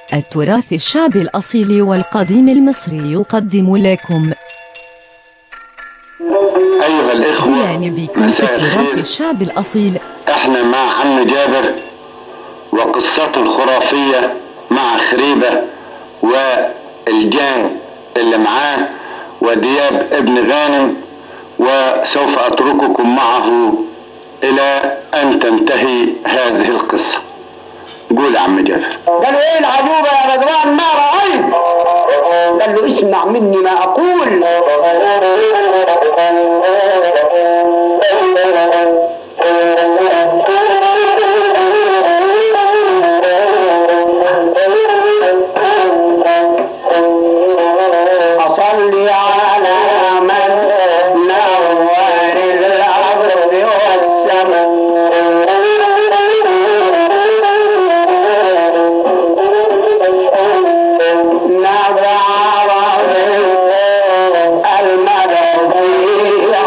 التراث الشعبي الأصيل والقديم المصري يقدم لكم أيها الإخوة يعني بكم في مساء التراث الخير الشعبي الأصيل احنا مع عم جابر وقصته الخرافية مع خريبة والجان اللي معاه ودياب ابن غانم وسوف أترككم معه إلى أن تنتهي هذه القصة قول يا عم جابر قالوا ايه العجوبة يا رضوان ما رأيت قال له اسمع مني ما أقول أصلي على من نور الأرض والسماء نظر المدى في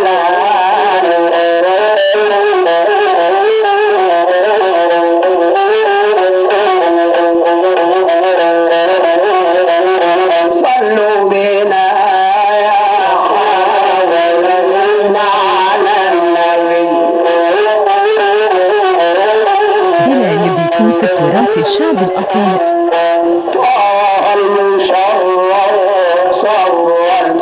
حلال صلوا بنا يا حاضرين على النبي بلا نبيكم في التراث الشعبي الأصيل طه المشرف صورت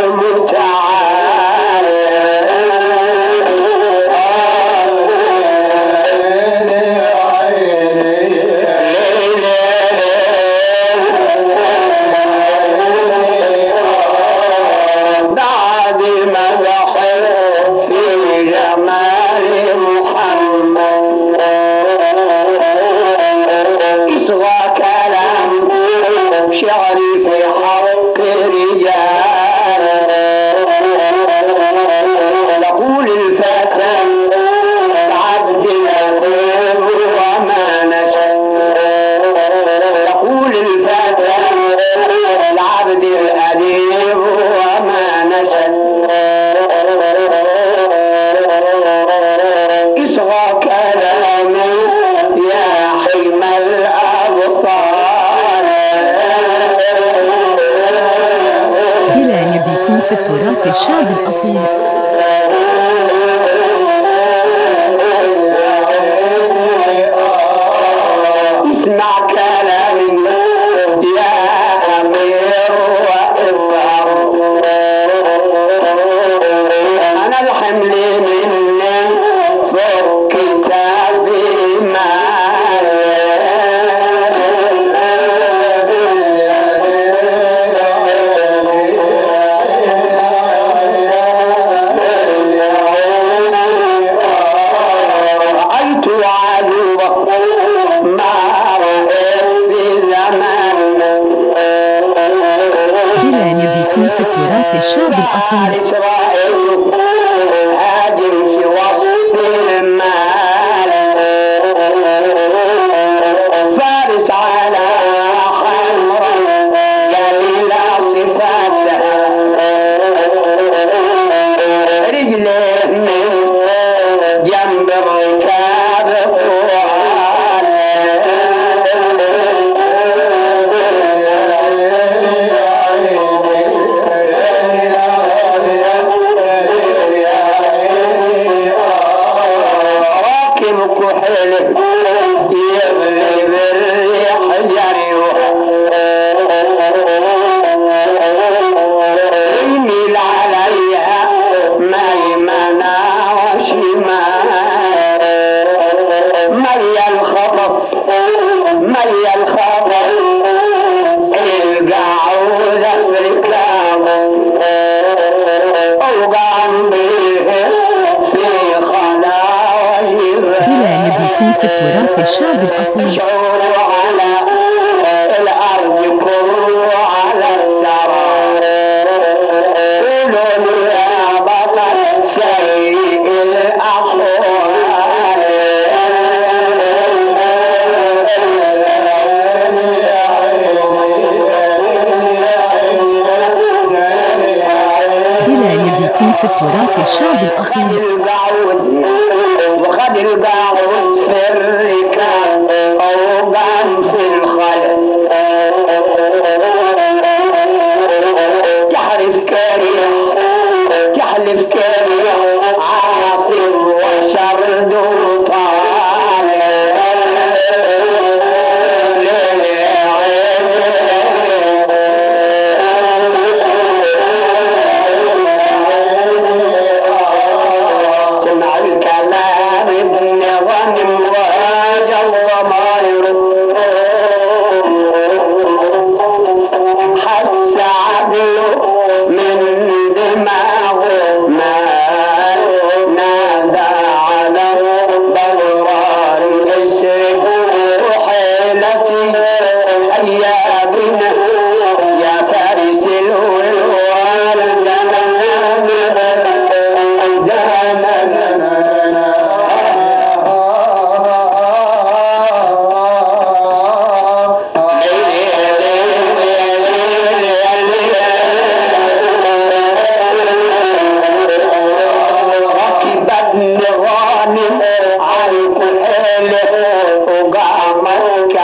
المتعال بعد مدح في جمال محمد اصغى كلام شعري في حق رجال يقول الفتى عبد الأديب وما نشأ يقول الفتى العبد الأديب وما نشأ اصغى كلامي يا حلم الأبطال بلا نبيكم في التراث الشعبي الأصيل اسمع كلامي يا أمير وافهم أنا الحمل مني فوق كتابي رأيت عجوبة ما رأيت في زمان بلا نبيكم في التراث الشعبي الأصيل إسرائيل هاجم في وسط المال فارس على حمر جليل صفاتها رجله من جنب الركاب راكب كحل يغلب الريح جريوح يميل عليها ميمنة وشمال مي الخطف مي الخطف القعود افريكام اوقعن به في خلاوي بلا نبيكم في التراث الشعبي الأصيل شعور على الأرض كل على السراء قولوا لي يا بطل سيء الأحوال بلا نبيكم في التراث الشعبي الأصيل القعود وخد القعود في الركاب أو قام في الخلق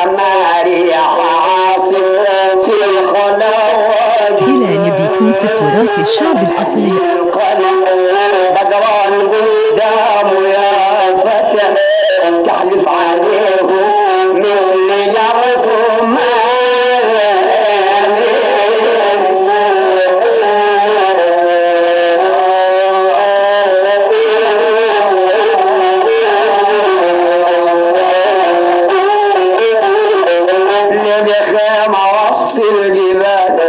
ما ريح عاصف في خلوات هلال بيكون في التراث الشعب الأصيل القلم بدران قدامه يا فتى تحلف عليه مثل جركم اللي بخيمة وسط الجبال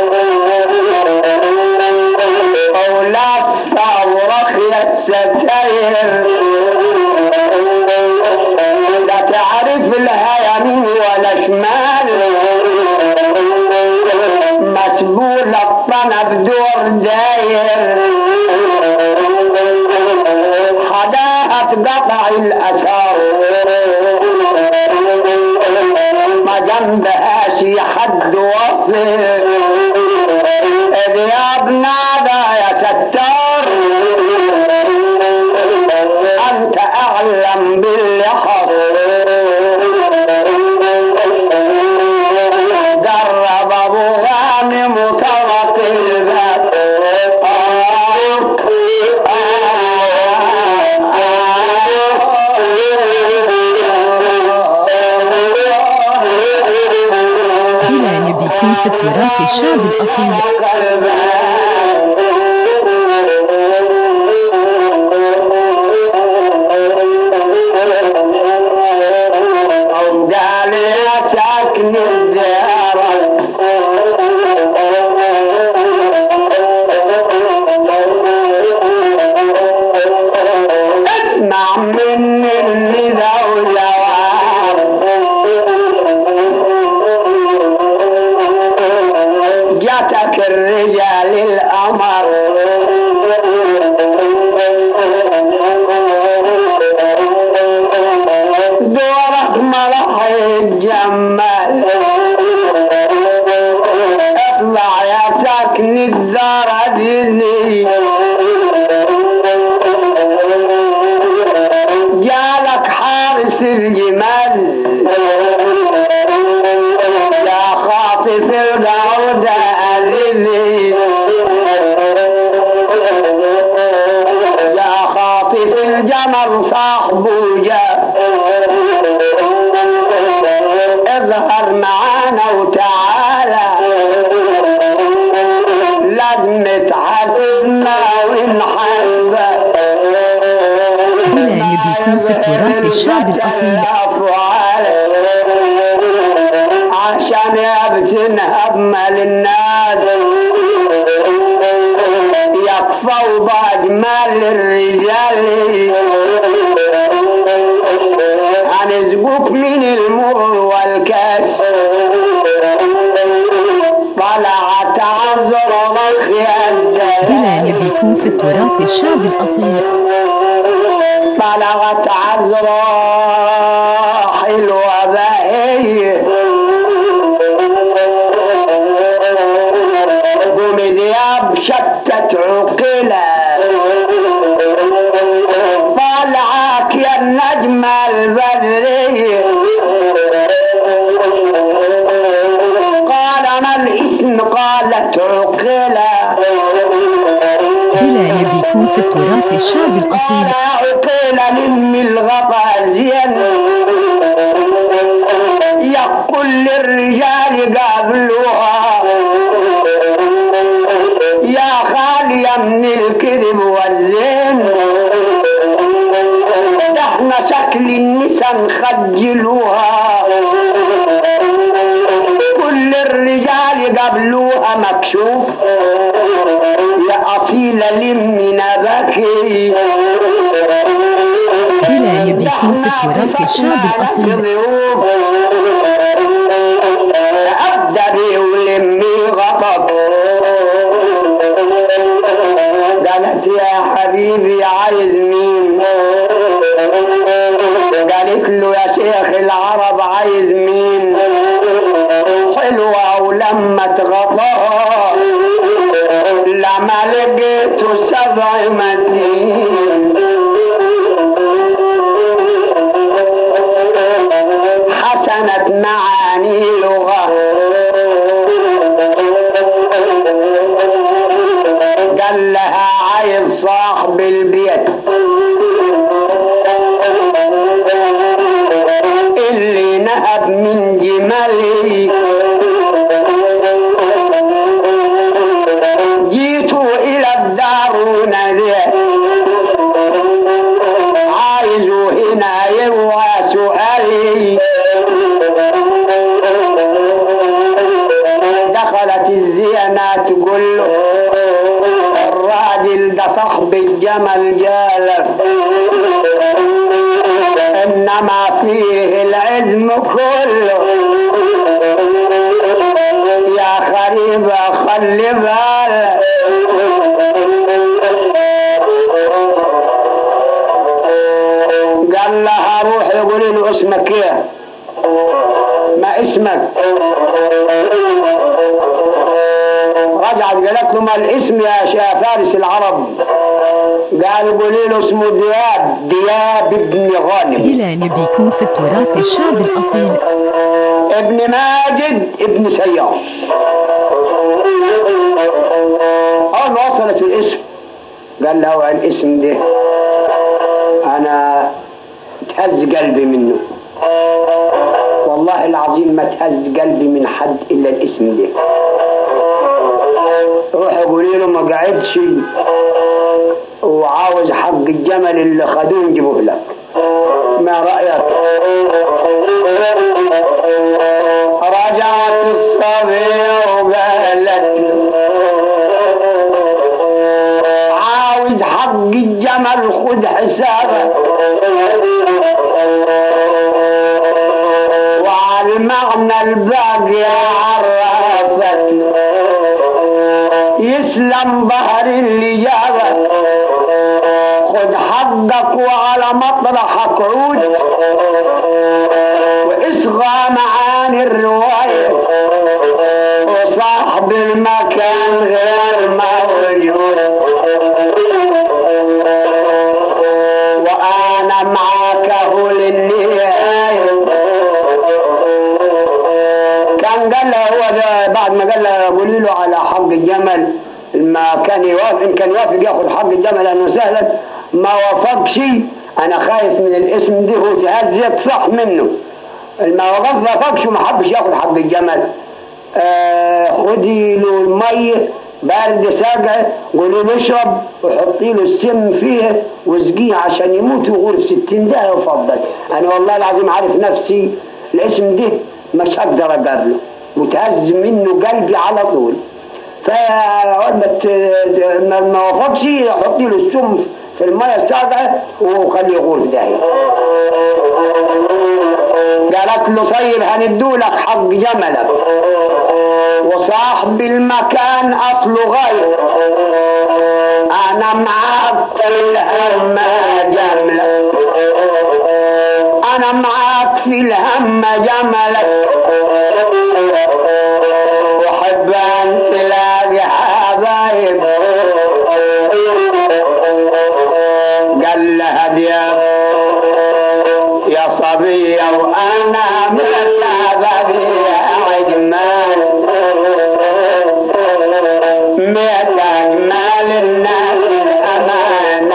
ولفة ورخية الستاير لا تعرف لها يمين ولا شمال مسبول الطنب دور داير حداها تقطع الأسار ما جنبها شي حد وصل إذ يا ابن هذا يا ستار أنت أعلم باللي حصل درب أبو غانم وطرق الباب هلال بيكون في التراث الشعب الأصيل قال يا ساكن الزيارة اسمع مني الندى والجواب جاتك الرجال الأمر دورك ملح الجمال اطلع يا ساكن الدار ديني جالك حارس الجمال يا خاطف القعودة أذني يا خاطف الجمل صاحبه جاء اظهر معانا وتعالى لازم تحاسبنا ونحاسبك هلال بيكون في التراث الشعب الأصيل عشان يبسنها بمال الناس يكفوا بأجمال الرجال هنزقوك من المر والكاس طلعت عذر مخي الدلال هلال بيكون في التراث الشعب الأصيل بلغت عذرا حلوة باهية قوم دياب شتت عقلة طلعك يا النجمة البدرية قال ما الاسم قالت عقلة هلال بيكون في التراث الشعب الأصيل عقيل لم الغطازين يقول للرجال قابلوها يا خالية من الكذب والزين ده احنا شكل النساء نخجلوها كل الرجال قبلوها مكشوف يا أصيلة لمنا بكي هلال بيكون في التراث الشعب الأصيل أبدبي ولمي غطك قالت يا حبيبي عايز مين قالت له يا شيخ العرب عايز مين حلوة ولما تغطاها لما لقيته سبع متين كانت معاني لغة قال لها عايز صاحب البيت اللي نهب من جمالي جيت إلى الدار وناديت عايز هنا يروى سؤالي دخلت الزينة تقول له الراجل ده صاحب الجمل جالف انما فيه العزم كله يا خريبة خلي بالك قال لها روح يقولي له اسمك ايه ما اسمك رجعت قالت له ما الاسم يا شا فارس العرب قال قولي له اسمه دياب دياب ابن غانم هلال بيكون في التراث الشعب الأصيل ابن ماجد ابن سيار اول ما وصلت الاسم قال له الاسم ده انا تهز قلبي منه والله العظيم ما تهز قلبي من حد الا الاسم ده روح قولي له ما قعدش وعاوز حق الجمل اللي خدوه نجيبه لك ما رايك رجعت الصبية وقالت له عاوز حق الجمل خد حسابك وعلى المعنى الباقي عرفت له يسلم ظهر اللي جابك خد حقك وعلى مطرحك عود واصغى معاني الرواية وصاحب المكان غير موجود وانا معاك هو للنهاية كان قال له هو ده بعد ما قال له قولي له على حق الجمل ما كان يوافق إن كان يوافق ياخذ حق الجمل انه سهلا ما وافقش انا خايف من الاسم ده هو تهزت صح منه ما وقف ما وافقش وما حبش ياخذ حق الجمل آه خدي له الميه بارد ساقع قولي له اشرب وحطي له السم فيه واسقيه عشان يموت وغور ستين ده وفضل انا والله العظيم عارف نفسي الاسم ده مش هقدر اقابله متهز منه قلبي على طول فاول ما ت- ما ما وافقش حطي له السم في الميه الساقعه وخليه يغور في داهيه قالت له طيب هندولك حق جملك وصاحب المكان اصله غير انا معاك في الهم جملك انا معاك في الهم جملك وحب ان تلاقي حبايب قال لها دياب يا صبية وأنا متابعي عجمال مئة أجمال الناس الأمانة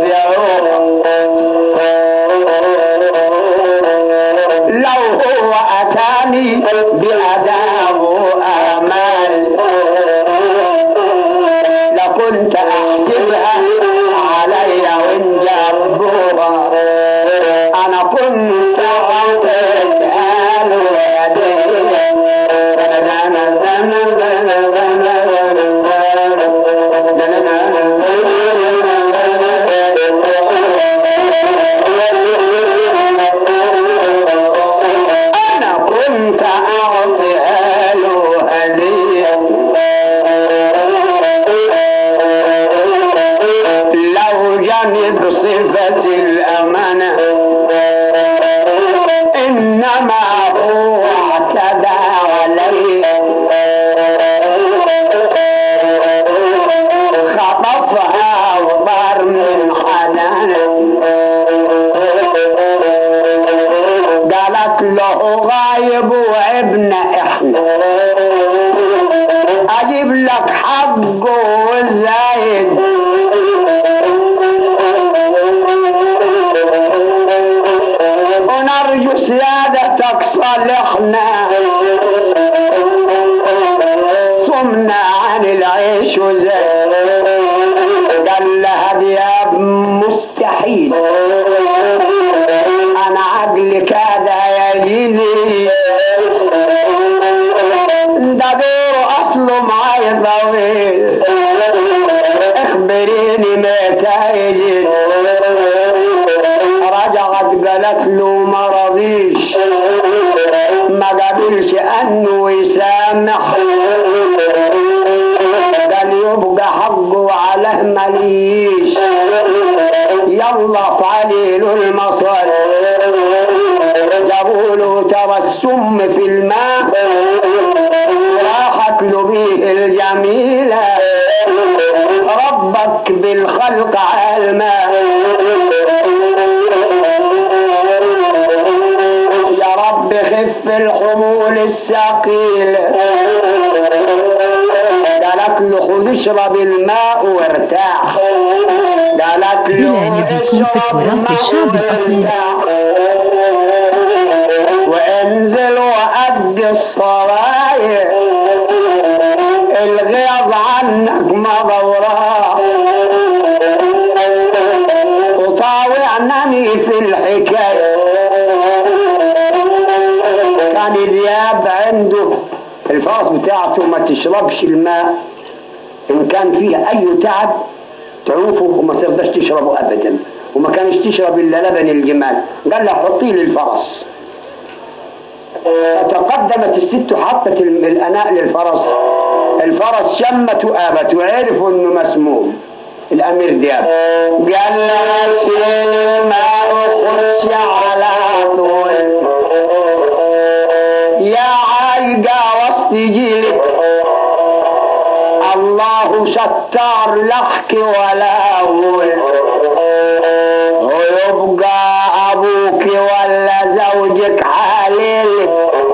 يبيعوها لو هو أتاني بأداب وآمال لكنت أحسبها علي وإن جابوها أنا كنت أعطيت آل أنا كنت أعطي آل هدية لو جانب صفة الأمانة إنما هو اعتدى علي خطفها وضار من حنان قالت له غالي يبوعبنا احنا اجيب لك حقه والزايد ونرجو سيادتك صالحنا صمنا عن العيش وزاد قال لها دياب مستحيل انا عقلي كاد يجيني ده دوره اصله معاي طويل اخبريني متى يجي رجعت قالت له ما رضيش ما قبلش انه يسامح قال يبقى حقه عليه مليش يلا افعلي له المصر جابوا له ترى السم في الماء راحت له بيه الجميلة ربك بالخلق علما يا رب خف الحمول الثقيل قالت له خذ اشرب الماء وارتاح قالت له بلا نبيكم في اشرب التراث الماء الشعبي الأصيل. وارتاح. وانزل وأدي الصرايع الغيظ عنك ما ضوراه وطاوعنني في الحكاية كان دياب عنده الفرس بتاعته ما تشربش الماء ان كان فيه اي تعب تعوفه وما ترضاش تشربه ابدا وما كانش تشرب الا لبن الجمال قال له حطيه للفرس فتقدمت الست حطت الم- الاناء للفرس الفرس شمت وابت وعرفوا انه مسموم الامير دياب قال لها سيل الماء خش على طول يا عايقة وسط جيلك الله ستار لحك ولا أقول ويبقى أبوك ولا زوجك حليل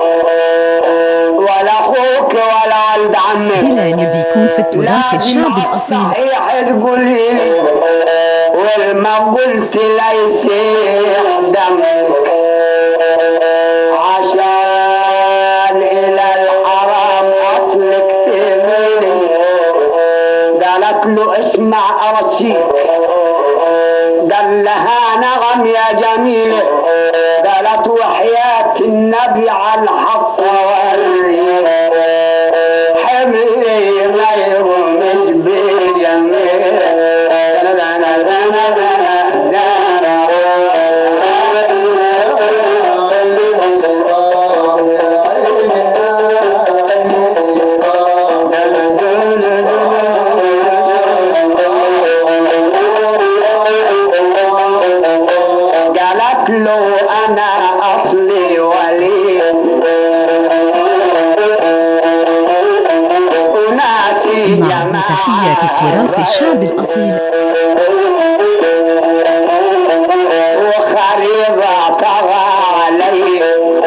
ولا أخوك ولا ولد عمك بلا نبيكم في التراث الشعبي الأصيل صحيح تقولي لي والما قلت ليس دمك عشان إلى الحرام أصلك تميلي قالت له اسمع أرسيك قال لها نغم يا جميلة قالت وحياة النبي على الحق والريح حملي ما يرمز بالجميل قالت له انا اصلي ولي وناسي معه تحيات التراث الشعبي الأصيل وخريبة طغى علي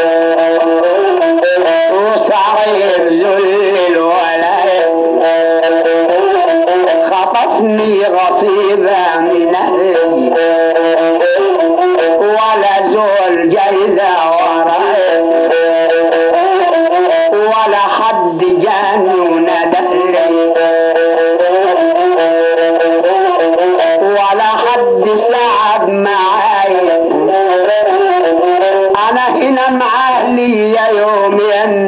وصعيب ذل الولاية خطفني غصيبة من أهلي ولا زول جيدة وراي ولا حد جاني وندهلي ولا حد ساعد معاي انا هنا مع اهلي يومين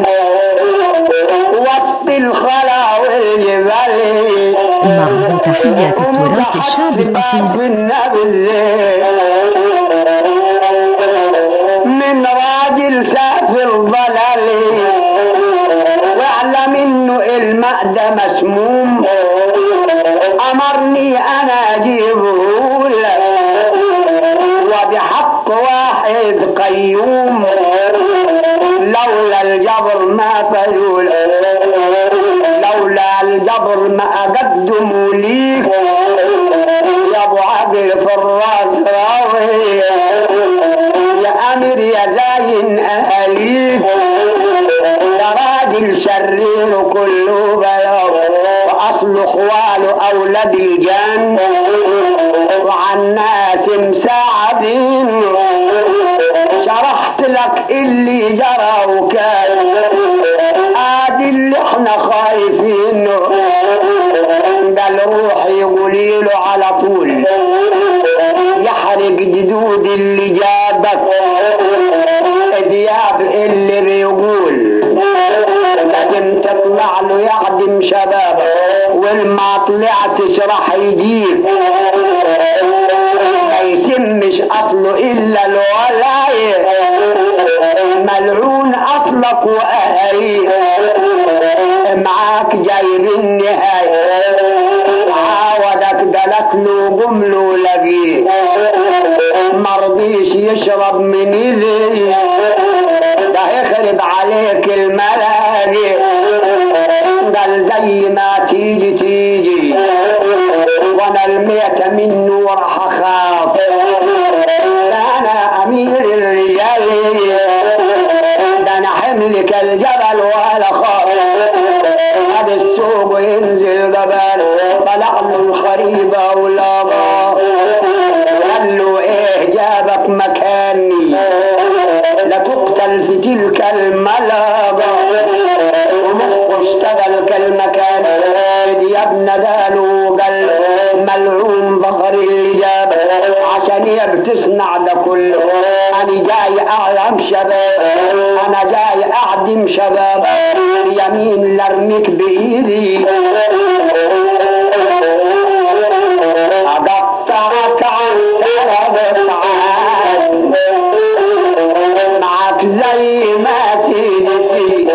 وسط الخلا والجبال معه تحيات التراث الشعبي الأصيل من راجل سافر ضلالي واعلم انه الماء ده مسموم امرني انا اجيبه لك وبحق واحد قيوم لولا الجبر ما فزول لولا الجبر ما اقدموا ليك يا ابو عقل في الراس راوي يا امير يا زاين اهاليك ده راجل شرير كله بلاغ واصل اخواله اولاد الجن وعن ناس مساعدين شرحت لك اللي جرى وكان ادي اللي احنا خايفين قال روح يقولي له على طول يحرق جدود اللي جابك دياب اللي بيقول لازم تطلع له يعدم شبابك والما طلعتش راح يجيب ما يسمش اصله الا الولايه ملعون اصلك واهاليه معاك جايب النهايه عاودك قالت له قم له لقيه مرضيش يشرب من ايدي ده يخرب عليك الملاقي قال زي ما تيجي تيجي وانا الميت منه راح اخاف ده انا امير الرجال ده انا حملك الجبل ولا خاف هذا السوق ينزل جبل طلع له الخريبه ولا قال له ايه جابك مكاني لتقتل في تلك الملابة ومخه اشتغل كالمكان يا ابن قالوا قال ملعون ظهر الإجابة عشان هي بتصنع ده كله أنا جاي أعلم شباب أنا جاي أعدم شباب يمين لرميك بإيدي أقطعك عن ثلاث عاد معك زي ما تيجي تيجي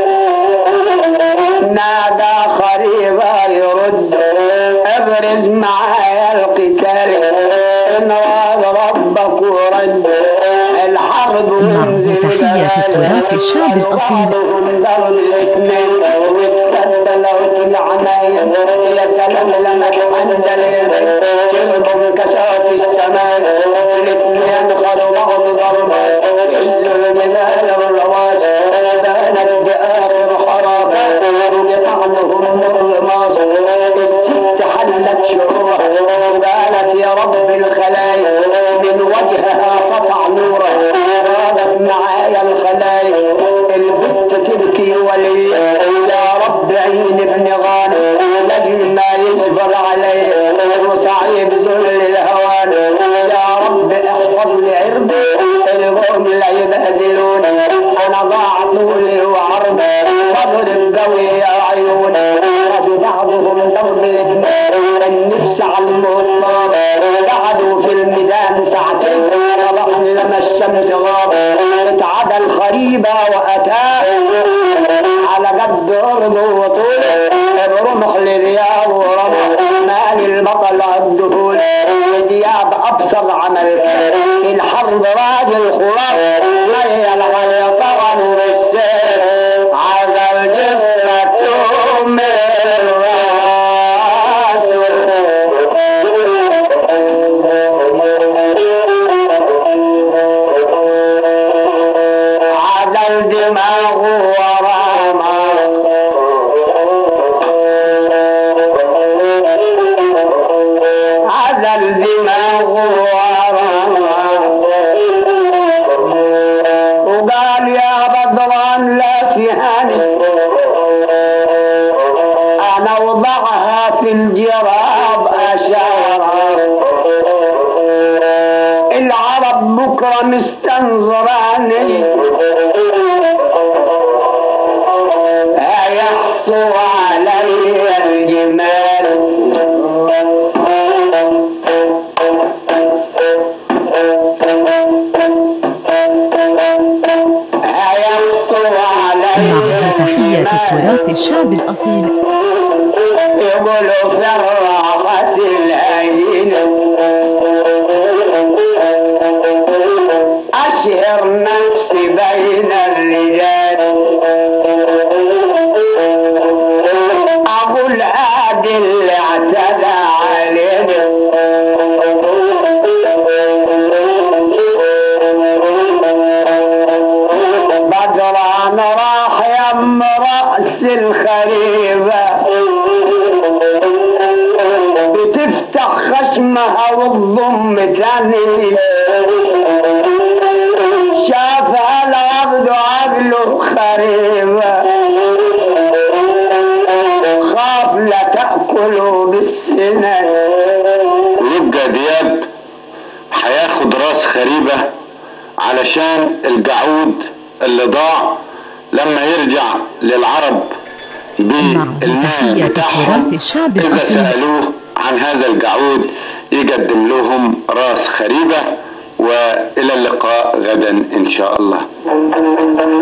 نادى خريبة يرد ابرز معايا القتال ان راد ربك ورد الحرب معه تحيات التراث الشعب الأصيل دار الاثنين واتكد لو العناية يا سلام لما عند اليد شرب كشات السماء الاثنين خدوا بعض ضربة يهزوا الجبال والرواس بانت بآخر حرابة يطعنهم الرماس الست حلت شعورها وقالت يا رب الخلايا من وجهها سطع نوره غابت معايا الخلايا البت تبكي ولي يا رب عين ابن غانم لاجل ما يجبر عليه وصعيب ذل الهوان يا رب احفظ لي عرضي القوم لا يبهدلون انا ضاع طولي وعرضي فاضرب قوي يا عيون رد بعضهم ضرب الدماء النفس على المطلب قعدوا في الميدان ساعتين صباح لما الشمس غاب اتعدى الخريبة واتاه على قد ارضه وطوله برمح لرياض ورمح مال البطل الدخول دياب ابصر عمل في الحرب راجل خلاص ميل على طغن بالسيف عزل جسمته من عدل دماغه ورمى عدل دماغه ورمى وقال يا بدران لا فيهاني انا وضعها في الجراب اشارة العرب بكرة مستنظراني هيحصوا علي الجمال هيحصوا علي معه تحيات التراث الشعب الأصيل يقولوا في الراحة الهينة أشهر نفسي بين الرجال أبو العادل اللي اعتدى علينا انا راح يم راس الخريبه بتفتح خشمها وتضم تاني شافها العبد عقله خريبه خاف لا تاكله بالسنان ويبقى دياب هياخد راس خريبة علشان الجعود اللي ضاع لما يرجع للعرب مع بالمال تحية بتاعهم تراث الشعب إذا الأصيل. سألوه عن هذا الجعود يقدم لهم راس خريبة وإلى اللقاء غدا إن شاء الله